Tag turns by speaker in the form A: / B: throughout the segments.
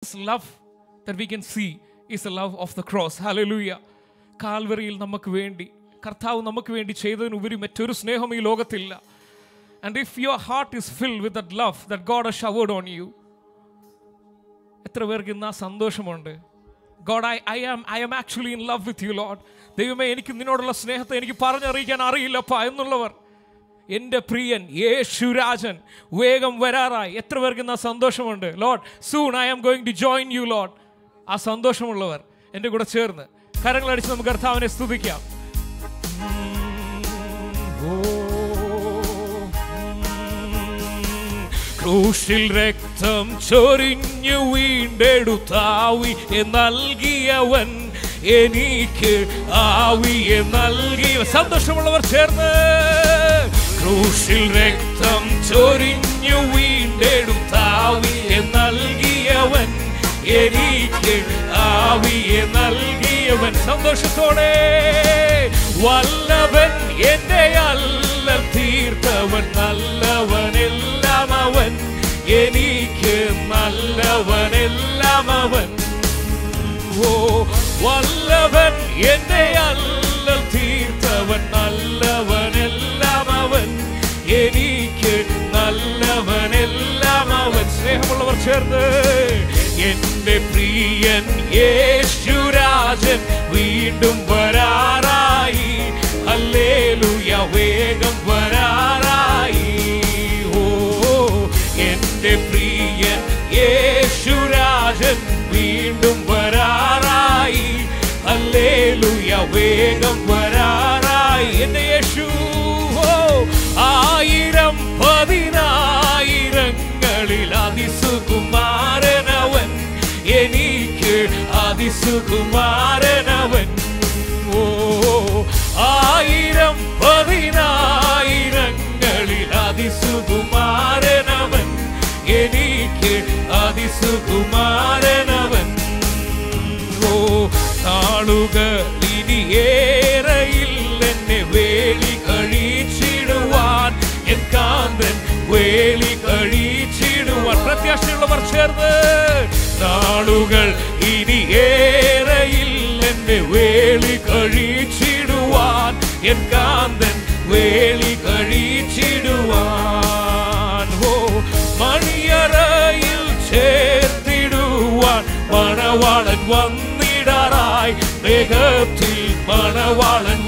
A: greatest love that we can see is the love of the cross. Hallelujah. കാൽവറിയിൽ നമുക്ക് വേണ്ടി കർത്താവ് നമുക്ക് വേണ്ടി ചെയ്തതിനുപരി മറ്റൊരു സ്നേഹം ഈ ലോകത്തില്ല and if your heart is filled with that love that God showered on you എത്ര പേർക്ക് ഇന്ന് ആ സന്തോഷമുണ്ട് God I I am I am actually in love with you Lord ദൈവമേ എനിക്ക് നിന്നോടുള്ള സ്നേഹത്തെ എനിക്ക് പറഞ്ഞറിയിക്കാൻ അറിയില്ലപ്പാ എന്നുള്ളവർ എൻ്റെ പ്രിയൻ യേശുരാജൻ വേഗം വരാറായി എത്ര പേർക്ക് ഇന്ന് ആ സന്തോഷമുണ്ട് Lord soon I am going to join you Lord ആ സന്തോഷമുള്ളവർ എൻ്റെ കൂടെ ചേർന്ന് കരങ്ങളടിച്ച് നമുക്ക് കർത്താവിനെ സ്തുതിക്കാം ക്രൂശിൽ രക്തം ചൊരിഞ്ഞു വീണ്ടെടുത്താവി നൽകിയവൻ എനിക്ക് ആവിയെ നൽകിയ സന്തോഷമുള്ളവർ ചേർന്ന് ക്രൂശിൽ രക്തം ചൊരിഞ്ഞു വീണ്ടെടുത്താവി നൽകിയവൻ എനിക്ക് ആവിയെ നൽകിയവൻ സന്തോഷത്തോടെ വല്ലവൻ എന്റെ അല്ല തീർത്തവൻ നല്ലവനെല്ലാം അവൻ എനിക്ക് നല്ലവനെല്ലാം അവൻ ഓ വല്ലവൻ എന്റെ അല്ല തീർത്തവൻ നല്ലവനെല്ലാം അവൻ എനിക്ക് നല്ലവനെല്ലാം അവൻ സ്നേഹമുള്ളവർ ചേർന്ന് എന്റെ പ്രിയൻ യേശുരാജൻ വീണ്ടും വരാറായി അല്ലേലുയ വേഗം വരാറായി ഓ എന്റെ പ്രിയൻ യേശുരാജൻ വീണ്ടും വരാറായി അല്ലേലുയ വേഗം വരാറായി എന്റെ യേശു ഓ, ആയിരം പതിനായിരങ്ങളിൽ അതിസുകുമാരനവൻ എനിക്ക് അതിസുകുമാരനവൻ ഓ ആയിരം പതിനായിരങ്ങളിൽ അതിസുകുമാരനവൻ എനിക്ക് അതിസുകുമാരനവൻ ഓ നാളുകൾ ഇനി ഏറെയിൽ എന്നെ വേലി കഴിച്ചിടുവാൻ എൻ കാന്തൻ വേലി കഴിച്ചിടുവാൻ പ്രത്യാശയുള്ളവർ ചേർന്ന് നാളുകൾ ഇനി ഏറെയിൽ എന്നെ വേലി കഴിച്ചിടുവാൻ എൻ കാന്തൻ വേലി കഴിച്ചിടുവാൻ ഓ മണിയറയിൽ ചേർത്തിടുവാൻ മണവാളൻ വന്നിടാറായി വേഗത്തിൽ മണവാളൻ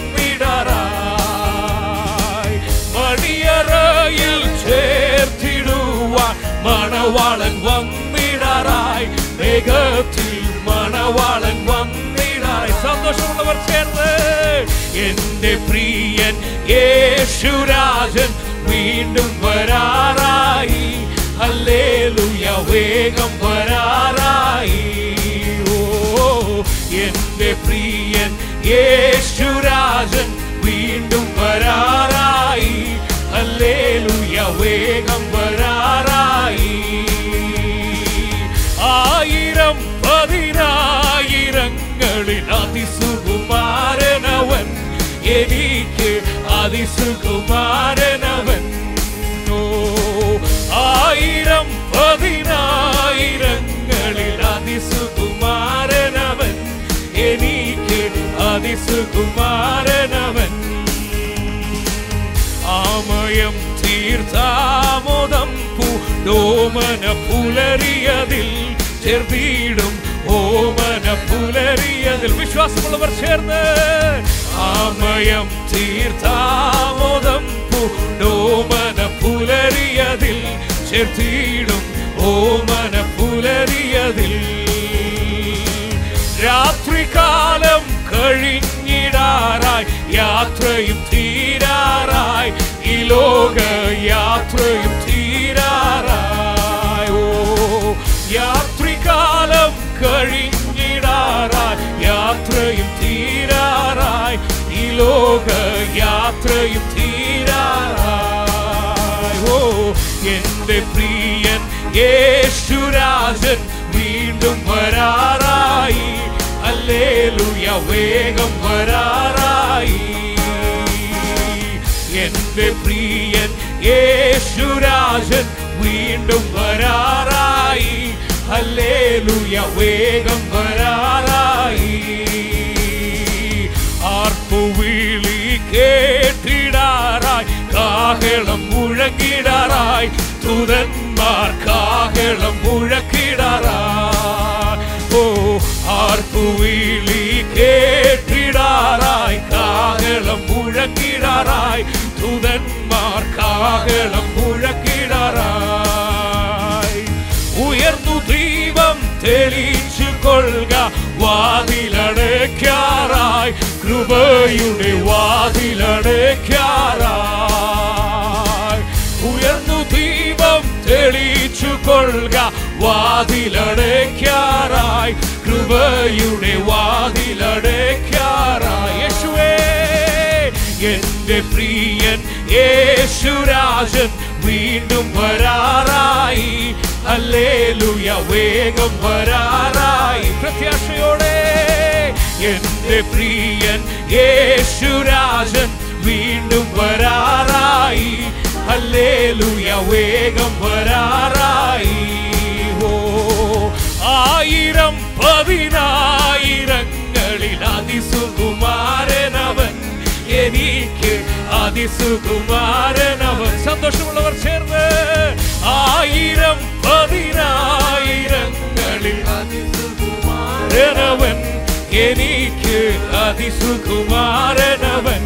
A: വന്നിടാറായി മണിയറയിൽ ചേർത്തിടുവാൻ മണവാളൻ വന്നിടാറായി വേഗത്തിൽ മണവാളൻ വന്നിടാറായി സന്തോഷമുള്ളവർ ചേർന്ന് എന്റെ പ്രിയൻ യേശുരാജൻ വീണ്ടും വരാറായി ഹല്ലേലൂയ വേഗം വരാറായി ഓ എന്റെ പ്രിയൻ യേശുരാജൻ വീണ്ടും വരാറായി ഹല്ലേലൂയ വേഗം വരാറായി ആയിരം പതിനായിരങ്ങളിൽ അതിസുകുമാരനവൻ എനിക്ക് അതിസുകുമാരനവൻ ഓ ആയിരം പതിനായിരങ്ങളിൽ അതിസുകുമാരനവൻ എനിക്ക് അതിസുകുമാരനവൻ ആമയം തീർത്ഥാമോദം പൂടോമന പുലരിയതിൽ ചേർത്തിടും ഓമന പുലരിയതിൽ വിശ്വാസമുള്ളവർ ചേർന്ന് ആമയം തീർത്ഥാമോദം പൂടോമന പുലരിയതിൽ ചേർത്തിടും ഓമന പുലരിയതിൽ രാത്രികാലം കഴിഞ്ഞിടാറായി യാത്രയും തീരാറായി ഈ ലോക യാത്രയും തീരാറായി ഓ യാത്രികാലം കഴിഞ്ഞിടാറായി യാത്രയും തീരാറായി ഈ ലോക യാത്രയും തീരാറായി ഓ എന്റെ പ്രിയൻ യേശുരാജൻ വീണ്ടും വരാറായി അല്ലേലുയ വേഗം വരാറായി എന്റെ പ്രിയൻ യേശുരാജൻ വീണ്ടും വരാറായി ഹല്ലേലൂയ വേഗം വരാറായി ആർപ്പുവിളി കേട്ടിടാറായി കാഹളം മുഴങ്ങിടാറായി തുരന്മാർ കാഹളം മുഴക്കിടാറായി ഓ ആർപ്പുവിളി കേട്ടിടാറായി കാഹളം മുഴക്കിടാറായി തുതന്മാർ കാഹളം മുഴക്കിടാറായി ഉയർന്നു ദീപം തെളിച്ചു കൊള്ളുക വാതിലടയ്ക്കാറായി കൃപയുടെ വാതിലടയ്ക്കാറായി ഉയർന്നു ദീപം തെളിച്ചു കൊള്ളുക വാതിലടയ്ക്കാറായി കൃപയുടെ വാതിലടയ്ക്കാറായി യേശുവേ എന്റെ പ്രിയൻ യേശുരാജൻ വീണ്ടും വരാറായി അല്ലേലുയ വേഗം വരാറായി പ്രത്യാശയോടെ എന്റെ പ്രിയൻ യേശുരാജൻ വീണ്ടും വരാറായി അല്ലേലുയ വേഗം വരാറായി ഓ ആയിരം പതിനായിരങ്ങളിൽ അതിസുകുമാരനവൻ എനിക്ക് അതിസുകുമാരനവൻ സന്തോഷമുള്ളവർ ചേർന്ന് ആയിരം പതിനായിരങ്ങളിൽ അതിസുകുമാരനവൻ എനിക്ക് അതിസുകുമാരനവൻ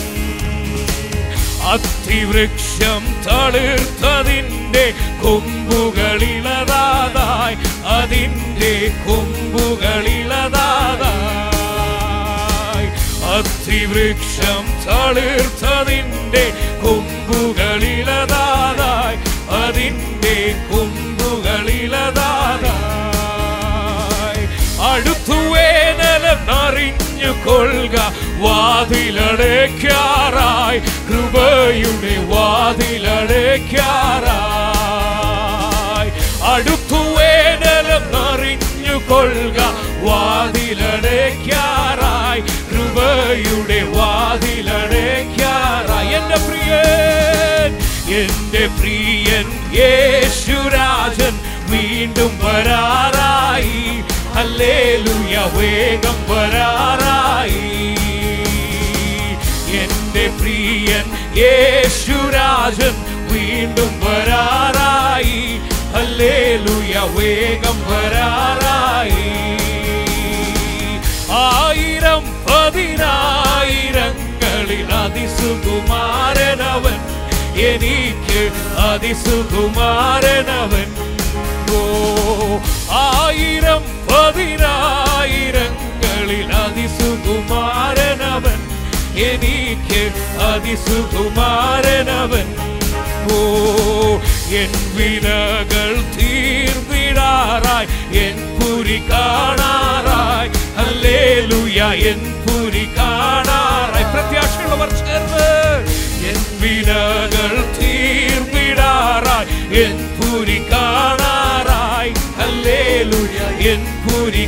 A: അത്തിവൃക്ഷം തളിർത്തതിൻ്റെ കൊമ്പുകളിലതാതായി അതിൻ്റെ കൊമ്പുകളിലതാതായി അത്തിവൃക്ഷം തളിർത്തതിൻ്റെ കൊമ്പുകളിലതാതായി അതിൻ്റെ കൊമ്പുകളിലതാതായി അടുത്തു വേനലം അറിഞ്ഞു കൊള്ളുക വാതിലടയ്ക്കാറായി കൃപയുടെ വാതിലടയ്ക്കാറായി അടുത്തു വേനലം അറിഞ്ഞു കൊള്ളുക വാതിലടയ്ക്കാറായി കൃപയുടെ വാതിലടയ്ക്കാറായി എന്റെ പ്രിയൻ എന്റെ പ്രിയൻ യേശുരാജൻ വീണ്ടും വരാറായി ഹല്ലേലൂയ വേഗം വരാറായി എന്റെ പ്രിയൻ യേശുരാജൻ വീണ്ടും വരാറായി ഹല്ലേലൂയ വേഗം വരാറായി ആയിരം പതിനായിരങ്ങളിൽ അതിസുകുമാരനവൻ എനിക്ക് അതിസുകുമാരനവൻ ഓ ആയിരം പതിനായിരങ്ങളിൽ അതിസുകുമാരനവൻ എനിക്ക് അതിസുകുമാരനവൻ ഓ എൻ വിനകൾ തീർന്നിടാറായി എൻ പുരി കാണാറായി ഹല്ലേലൂയ എൻ പുരി കാണാറായി പ്രത്യാശയുള്ളവർ ചേർന്ന് എൻ വിനകൾ തീർന്നിടാറായി എൻ പുരി കാണാറായി ഹല്ലേലൂയ എൻ പുരി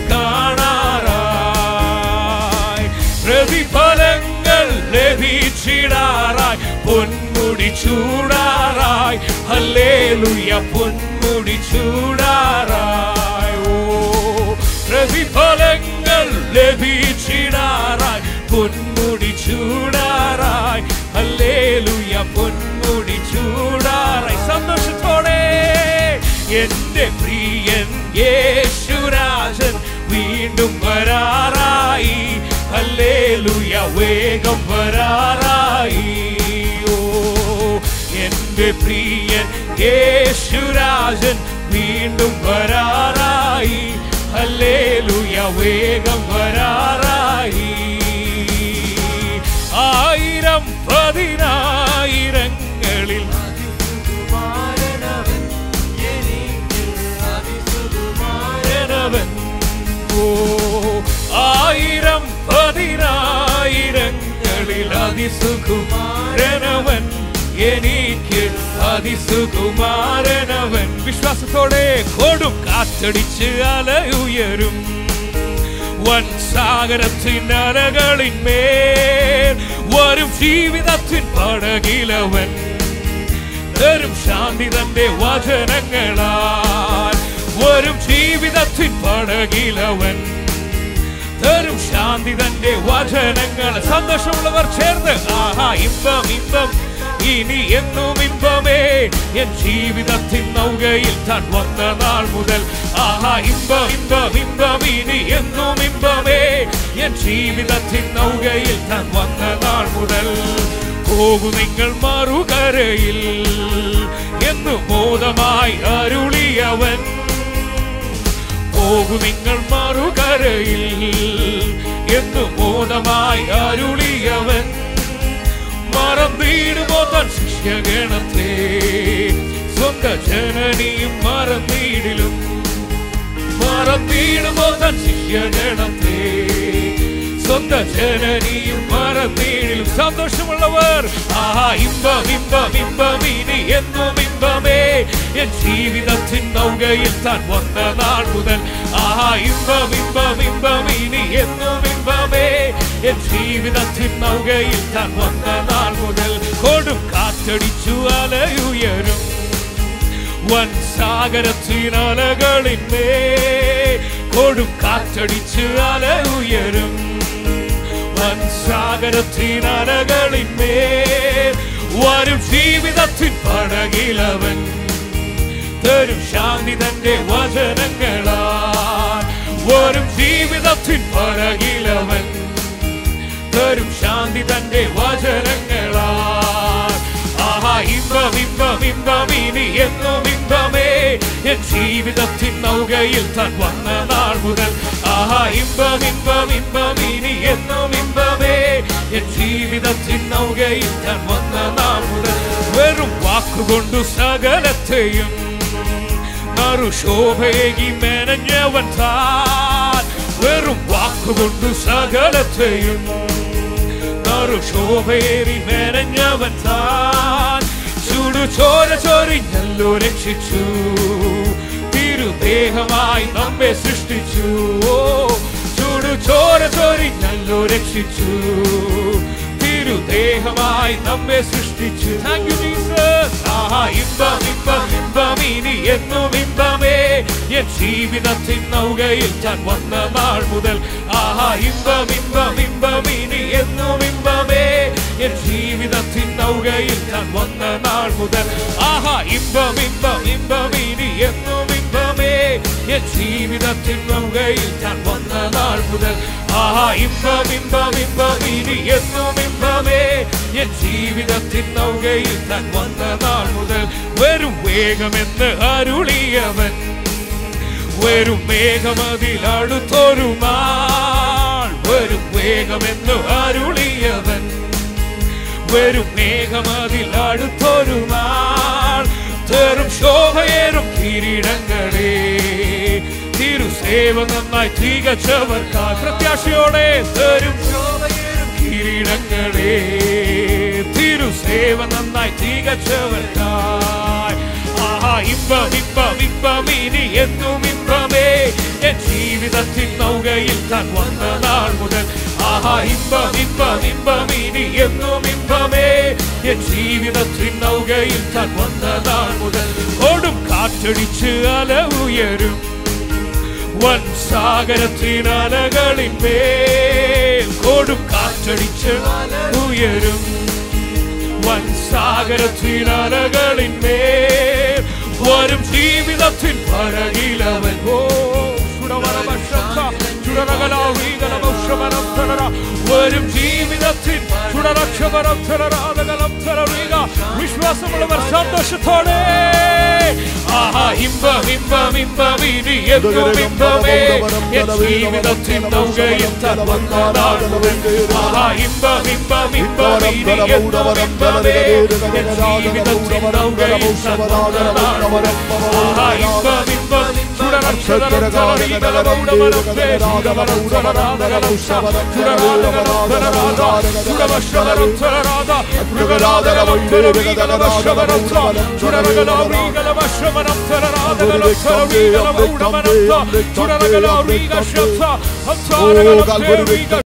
A: കാണാറായി പ്രതിഫലങ്ങൾ ലഭിച്ചിടാറായി പൊന്മുടി ചൂടാറായി ഹല്ലേലൂയ പൊന്മുടി ചൂടാറായി ഓ പ്രതിഫലങ്ങൾ ലഭിച്ചിടാറായി പൊന്മുടി ചൂടാറായി ഹല്ലേലൂയ പൊന്മുടി ചൂടാറായി സന്തോഷത്തോടെ എന്റെ പ്രിയൻ യേശുരാജൻ വീണ്ടും വരാറായി ഹല്ലേലൂയ വേഗം വരാറായി ഓ എന്റെ പ്രിയൻ യേശുരാജൻ വീണ്ടും വരാറായി ഹല്ലേലൂയ വേഗം വരാറായി ആയിരം പതിനായിരങ്ങളിൽ അതിസുകുമാരനവൻ ഓ ആയിരം പതിനായിരങ്ങളിൽ അതിസുകുമാരനവൻ എനിക്ക് അതിസുകുമാരനവൻ വിശ്വാസത്തോടെ കൊടും കാറ്റടിച്ച് അലയുയരും വൻ സാഗരത്തിൻ അലകളിന്മേൽ വരും ജീവിതത്തിൻ പടകിലവൻ തരും ശാന്തി തന്റെ വചനങ്ങളാൽ വരും ജീവിതത്തിൻ പടകിലവൻ തരും ശാന്തി തന്റെ വചനങ്ങൾ സന്തോഷമുള്ളവർ ചേർന്ന് ആഹാ ഇമ്പം ഇമ്പം ഇനി എന്നും ഇമ്പമേ എൻ ജീവിതത്തിൻ നൗകയിൽ താൻ വന്ന നാൾ മുതൽ ആഹാ ഇമ്പം ഇമ്പം ഇമ്പം ഇനി എന്നും ഇമ്പമേ എൻ ജീവിതത്തിൻ നൗകയിൽ താൻ വന്ന നാൾ മുതൽ പോകു നിങ്ങൾ മറുകരയിൽ എന്നു ബോധമായി അരുളിയവൻ പോകു നിങ്ങൾ മറുകരയിൽ എന്നു ബോധമായി അരുളിയവൻ മറന്നിടുമോ തൻ ശിഷ്യഗണത്തെ സ്വന്ത ജനനിയും മറന്നിടിലും മറന്നിടുമോ തൻ ശിഷ്യഗണത്തെ സ്വന്ത ജനനിയും മറന്നിടിലും സന്തോഷമുള്ളവർ ആഹാ ഇമ്പം ഇമ്പം ഇമ്പം ഇനി എന്നും ഇമ്പമേ എൻ ജീവിതത്തിൻ നൗകയിൽ താൻ വന്ന നാൾ മുതൽ ആഹാ ഇമ്പം ഇമ്പം ഇമ്പം ഇനി എന്നും ഇമ്പമേ എൻ ജീവിതത്തിൻ നൗകയിൽ താൻ വന്ന നാൾ മുതൽ കൊടും കാറ്റടിച്ചു അലയുയരും വൻ സാഗരത്തിനലകളിന്മേ കൊടും കാറ്റടിച്ച് അലയുയരും വൻ സാഗരത്തിനലകളിന്മേ വരും ജീവിതത്തിൻ പടകിലവൻ തരും ശാന്തി തന്റെ വചനങ്ങളാ വരും ജീവിതത്തിൻ പടകിലവൻ തരും ശാന്തി തന്റെ വചനങ്ങളാ ആഹാ ഇമ്പം ഇമ്പം ഇമ്പം ഇനി എന്നും ഇമ്പമേ എൻ ജീവിതത്തിൻ നൗകയിൽ താൻ വന്ന നാൾ മുതൽ ആഹാ ഇമ്പം ഇമ്പം ഇമ്പം ഇനി എന്നും ഇമ്പമേ എൻ ജീവിതത്തിൻ നൗകയിൽ താൻ വന്ന നാൾ മുതൽ വെറും വാക്കുകൊണ്ടു സകലത്തെയും നറുശോഭയേകി മെനഞ്ഞവൻ താൻ വെറും വാക്കുകൊണ്ടു സകലത്തെയും നറുശോഭയേറി മെനഞ്ഞവൻ താൻ ചുടു ചോര ചൊരിഞ്ഞല്ലോ രക്ഷിച്ചു തിരുദേഹമായി നമ്മെ സൃഷ്ടിച്ചു ഓ ചുടു ചോര ചൊരിഞ്ഞല്ലോ രക്ഷിച്ചു തിരുദേഹമായി നമ്മെ സൃഷ്ടിച്ചു താങ്ക് യു ജീസസ് ആഹാ ഇമ്പം ഇമ്പം ഇമ്പം ഇനി എന്നും ഇമ്പമേ എൻ ജീവിതത്തിൻ നൗകയിൽ ഞാൻ വന്ന നാൾ മുതൽ ആഹാ ഇമ്പം ഇമ്പം ഇമ്പം ഇനി എന്നും ഇമ്പമേ എൻ ജീവിതത്തിൻ നൗകയിൽ ഞാൻ വന്ന നാൾ മുതൽ ആഹാ ഇമ്പം ഇമ്പം ഇമ്പം ഇനി എന്നും ഇമ്പമേ എൻ ജീവിതത്തിൻ നൗകയിൽ ഞാൻ വന്ന നാൾ മുതൽ ആഹാ ഇമ്പം ഇമ്പം ഇമ്പം ഇനി എന്നും ഇമ്പമേ എൻ ജീവിതത്തിൻ നൗകയിൽ ഞാൻ വന്ന നാൾ മുതൽ വരും വേഗമെന്ന് അരുളിയവൻ വരും വേഗമതിൽ അടുത്തൊരു നാൾ വരും വേഗമെന്ന് അരുളിയവൻ വരും മേഘമതിൽ അടുത്തൊരു നാൾ തരും ശോഭയേറും കിരീടങ്ങളെ തിരുസേവ നന്നായി തികച്ചവർക്കാ പ്രത്യാശയോടെ തരും ശോഭയേറും കിരീടങ്ങളെ തിരുസേവ നന്നായി തികച്ചവർക്കായി ആഹാ ഇമ്പം ഇമ്പം ഇമ്പം ഇനി എന്നും ഇമ്പമേ എൻ ജീവിതത്തിൻ നൗകയിൽ താൻ വന്ന നാൾ മുതൽ ആഹാ ഇമ്പം ഇമ്പം ഇമ്പം ഇനി എന്നും ഇമ്പമേ എൻ ജീവിതത്തിൻ നൗകയിൽ താൻ വന്ന നാൾ മുതൽ കൊടും കാറ്റടിച്ച് അല ഉയരും വൻ സാഗരത്തിനലകളിന്മേൽ കൊടും കാറ്റടിച്ച് ഉയരും വൻ സാഗരത്തിനലകളിന്മേൽ വരും ജീവിതത്തിൻ പടകിലവൻ ഓ ചുടവരവശത്ത ചുടരകലാവീകലമൗഷമനം തളര വരും ജീവിതത്തിൻ ചുടരക്ഷമരം തളരാതകലം തളരീക വിശ്വാസമുള്ളവർ സന്തോഷത്തോടെ ആഹാ ഇമ്പം ഇമ്പം ഇമ്പം ഇനി എന്നും ഇമ്പമേ എൻ ജീവിതത്തിൻ നൗകയിൽ താൻ വന്ന നാൾ മുതൽ ആഹാ ഇമ്പം ഇമ്പം ഇമ്പം ഇനി എന്നും ഇമ്പമേ എൻ ജീവിതത്തിൻ നൗകയിൽ താൻ വന്ന നാൾ മുതൽ ആഹാ ഇമ്പം ഇമ്പം ചുടരക്ഷമരം തളരീകലമൗഷമനം ചുടവരം തളരാതകലം ചുടരാതകലം തളരാത ചുടവശമരം തളരാത മൃഗരാതകലം തളരീകലവശമനം ചുടരകലാവീകലവശമനം തളരാതകലം തളരീകലമൗഷമനം ചുടരകലാവീകശത്ത അത്താരകലം തേവീക